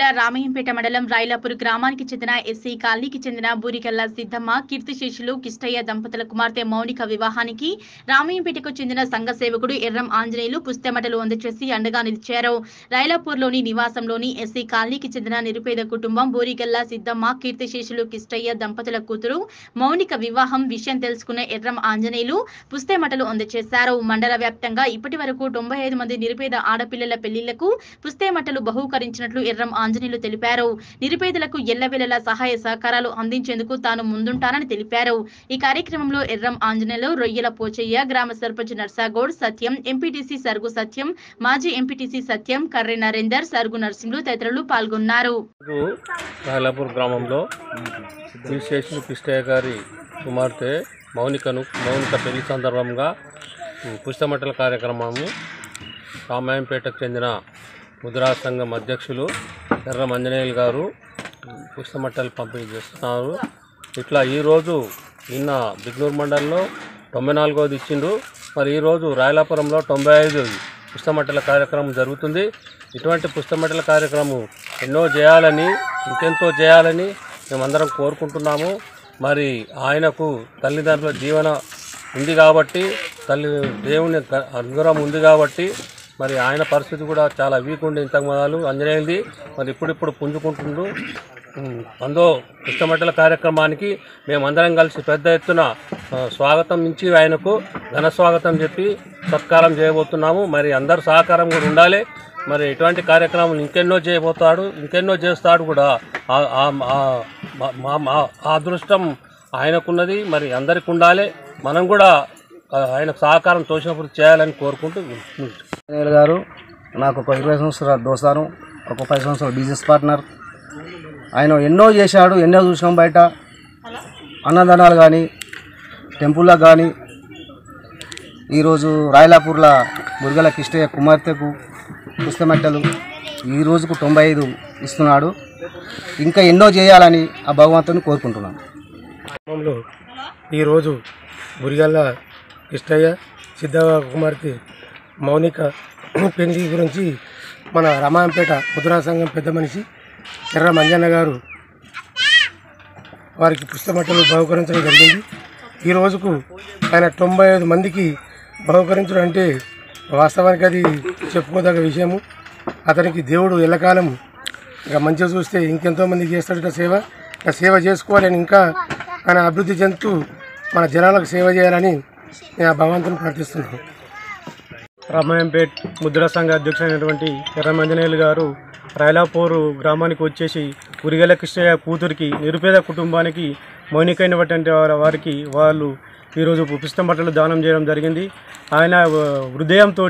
రామయ్యంపేట మండలం రాయలాపూర్ గ్రామానికి చెందిన ఎస్సీ కాలనీకి చెందిన బూరికల్లా సిద్ధమ్మ కీర్తిశేషులు కిష్టయ్య దంపతుల కుమార్తె మౌనిక వివాహానికి రామయ్యంపేటకు చెందిన సంఘ సేవకుడు ఎర్రం ఆంజనేయులు పుస్తెమటలు అందచేసి అండగా నిలిచారు రాయలాపూర్లోని నివాసంలోని ఎస్సీ కాలనీకి చెందిన నిరుపేద కుటుంబం బూరిగల్లా సిద్ధమ్మ కీర్తిశేషులు కిష్టయ్య దంపతుల కూతురు మౌనిక వివాహం విషయం తెలుసుకున్న ఎర్రం ఆంజనేయులు పుస్తెమటలు అందజేశారు మండల వ్యాప్తంగా ఇప్పటి వరకు తొంభై ఐదు మంది నిరుపేద ఆడపిల్లల పెళ్లిళ్లకు పుస్తేమటలు బహూకరించినట్లు ఎర్రం ఆంజనేయులు తెలిపారు నిరుపేదలకు ఎల్లవేళలా సహాయ సహకారాలు అందించేందుకు తాను ముందుంటానని తెలిపారు ఈ కార్యక్రమంలో ఎర్రం ఆంజనేయులు రొయ్యల పోచయ్య గ్రామ సర్పంచ్ నర్సాగౌడ్ సత్యం ఎంపీటీసీ సరుగు సత్యం మాజీ ఎంపీటీసీ సత్యం కర్రె నరేందర్ సరుగు నర్సింహులు తదితరులు పాల్గొన్నారు రాయలాపూర్ గ్రామంలో విశేషులు కృష్ణయ్య గారి కుమార్తె మౌనికను మౌనిక పెళ్లి సందర్భంగా పుస్తమట్టల కార్యక్రమము రామాయంపేటకు చెందిన ముద్రా సంఘం అధ్యక్షులు ఎర్ర మంజనేయులు గారు పుస్తమట్టలు పంపిణీ చేస్తున్నారు ఇట్లా ఈరోజు నిన్న బిగ్నూర్ మండలంలో తొంభై నాలుగోది ఇచ్చిండ్రు మరి ఈరోజు రాయలాపురంలో తొంభై ఐదు పుస్తమట్టల కార్యక్రమం జరుగుతుంది ఇటువంటి పుస్తమట్టల కార్యక్రమం ఎన్నో చేయాలని ఇంకెంతో చేయాలని మేమందరం కోరుకుంటున్నాము మరి ఆయనకు తల్లిదండ్రుల జీవన ఉంది కాబట్టి తల్లి దేవుని గ- అనుగ్రహం ఉంది కాబట్టి మరి ఆయన పరిస్థితి కూడా చాలా వీక్ ఉండి ఇంతకు మొదలు అంజనేయులది మరి ఇప్పుడిప్పుడు పుంజుకుంటుండు ఉమ్, అందో పుస్తమట్టల కార్యక్రమానికి మేమందరం కలిసి పెద్ద ఎత్తున ఆ, స్వాగతం ఇచ్చి ఆయనకు ఘన స్వాగతం చెప్పి సత్కారం చేయబోతున్నాము మరి అందరు సహకారం కూడా ఉండాలి మరి ఇటువంటి కార్యక్రమాలు ఇంకెన్నో చేయబోతాడు ఇంకెన్నో చేస్తాడు కూడా ఆ- ఆ- ఆ- మా- మా- మా ఆ అదృష్టం ఆయనకున్నది మరి అందరికి ఉండాలి మనం కూడా ఆ, ఆయనకు సహకారం తోచినప్పుడు చేయాలని కోరుకుంటూ అనిల్ గారు నాకు ఒక ఇరవై సంవత్సరాల దోస్తాను ఒక పది సంవత్సరాల బిజినెస్ పార్ట్నర్ ఆయన ఎన్నో చేశాడు ఎన్నో చూసినాం బయట అన్నదానాలు కానీ టెంపుల్లో కానీ ఈరోజు రాయలాపూర్ల మురుగల కిష్టయ్య కుమార్తెకు పుస్తమెట్టలు ఈ రోజుకు తొంభై ఐదు ఇస్తున్నాడు ఇంకా ఎన్నో చేయాలని ఆ భగవంతుని కోరుకుంటున్నాను గ్రామంలో ఈరోజు బురిగల్ల కృష్ణయ్య సిద్ధవ కుమార్తె మౌనిక పెళ్లి గురించి మన రామాయంపేట ముద్రా సంఘం పెద్ద మనిషి ఎర్ర మంజన్న గారు వారికి పుస్తమట్టలు బహుకరించడం జరిగింది ఈ రోజుకు ఆయన తొంభై ఐదు మందికి బహుకరించడం అంటే వాస్తవానికి అది చెప్పుకోదగ్గ విషయము అతనికి దేవుడు ఎల్లకాలం ఇంకా మంచిగా చూస్తే ఇంకెంతో మందికి చేస్తాడు ఇట్లా సేవ ఇట్లా సేవ చేసుకోవాలని ఇంకా ఆయన అభివృద్ధి చెందుతూ మన జనాలకు సేవ చేయాలని నేను ఆ భగవంతుని ప్రార్థిస్తున్నాను రామాయంపేట్ ముద్రా సంఘ అధ్యక్షుడైనటువంటి ఎర్రమంజనేయులు గారు రాయలాపూరు గ్రామానికి వచ్చేసి ఉరిగల కృష్ణయ్య కూతురికి నిరుపేద కుటుంబానికి మౌనికైనటువంటి వారికి వాళ్ళు ఈరోజు పుస్తకం బట్టలు దానం చేయడం జరిగింది ఆయన హృదయంతో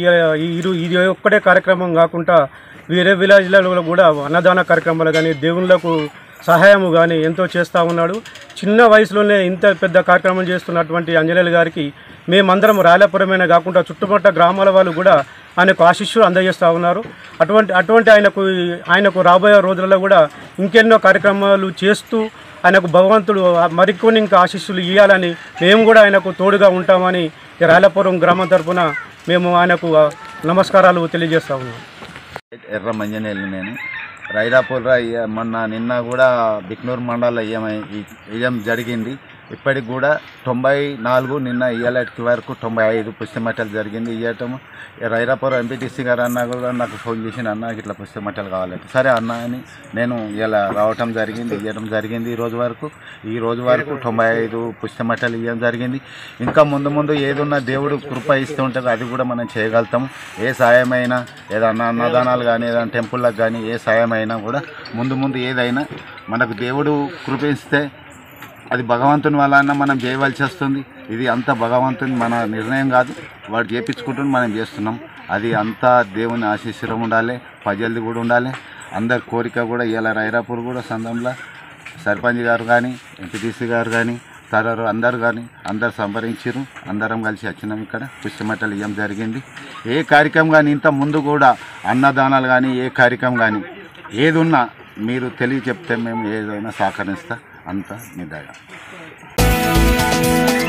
ఇది ఒక్కటే కార్యక్రమం కాకుండా వేరే విలేజ్లలో కూడా అన్నదాన కార్యక్రమాలు కానీ దేవుళ్ళకు సహాయము కానీ ఎంతో చేస్తూ ఉన్నాడు చిన్న వయసులోనే ఇంత పెద్ద కార్యక్రమం చేస్తున్నటువంటి అంజనేయులు గారికి మేమందరం రాయలపురమైన కాకుండా చుట్టుపక్కల గ్రామాల వాళ్ళు కూడా ఆయనకు ఆశిష్యులు అందజేస్తూ ఉన్నారు అటువంటి అటువంటి ఆయనకు ఆయనకు రాబోయే రోజులలో కూడా ఇంకెన్నో కార్యక్రమాలు చేస్తూ ఆయనకు భగవంతుడు మరికొన్ని ఇంకా ఆశీస్సులు ఇవ్వాలని మేము కూడా ఆయనకు తోడుగా ఉంటామని ఈ రాయలపురం గ్రామం తరఫున మేము ఆయనకు నమస్కారాలు తెలియజేస్తా ఉన్నాం ఎర్ర మంజనేలు నేను రైరాపూర్ మొన్న నిన్న కూడా బిక్నూర్ మండలంలో ఇయ్యమై ఇయ్యం జరిగింది ఇప్పటికి కూడా తొంభై నాలుగు నిన్న ఇయ్యాలటి వరకు తొంభై ఐదు పుస్తమట్టలు జరిగింది ఇవ్వటం రైరాపూర్ ఎంపీటీసీ గారు అన్న కూడా నాకు ఫోన్ చేసిన అన్న ఇట్లా పుస్తమట్టలు కావాలంటే సరే అన్న అని నేను ఇలా రావటం జరిగింది ఇవ్వడం జరిగింది ఈ రోజు వరకు ఈ రోజు వరకు తొంభై ఐదు పుస్తమట్టలు ఇవ్వడం జరిగింది ఇంకా ముందు ముందు ఏదున్నా దేవుడు కృప ఇస్తూ ఉంటుంది అది కూడా మనం చేయగలుగుతాం ఏ సాయమైనా ఏదన్నా అన్నదానాలు కానీ ఏదైనా టెంపుల్లకు కానీ ఏ సాయమైనా కూడా ముందు ముందు ఏదైనా మనకు దేవుడు కృపిస్తే అది భగవంతుని వలన మనం చేయవలసి వస్తుంది ఇది అంతా భగవంతుని మన నిర్ణయం కాదు వాడు చేపించుకుంటుని మనం చేస్తున్నాం అది అంతా దేవుని ఆశీస్సులం ఉండాలి ప్రజలది కూడా ఉండాలి అందరి కోరిక కూడా ఇలా రైరాపూర్ కూడా సందంలో సర్పంచ్ గారు కానీ ఎంపీటీసీ గారు కానీ తరరు అందరు కానీ అందరు సంబరించారు అందరం కలిసి వచ్చినాం ఇక్కడ పుష్యమట్టలు ఇవ్వడం జరిగింది ఏ కార్యక్రమం కానీ ఇంత ముందు కూడా అన్నదానాలు కానీ ఏ కార్యక్రమం కానీ ఏది ఉన్నా మీరు తెలియ చెప్తే మేము ఏదైనా సహకరిస్తా అంతా మీ దయ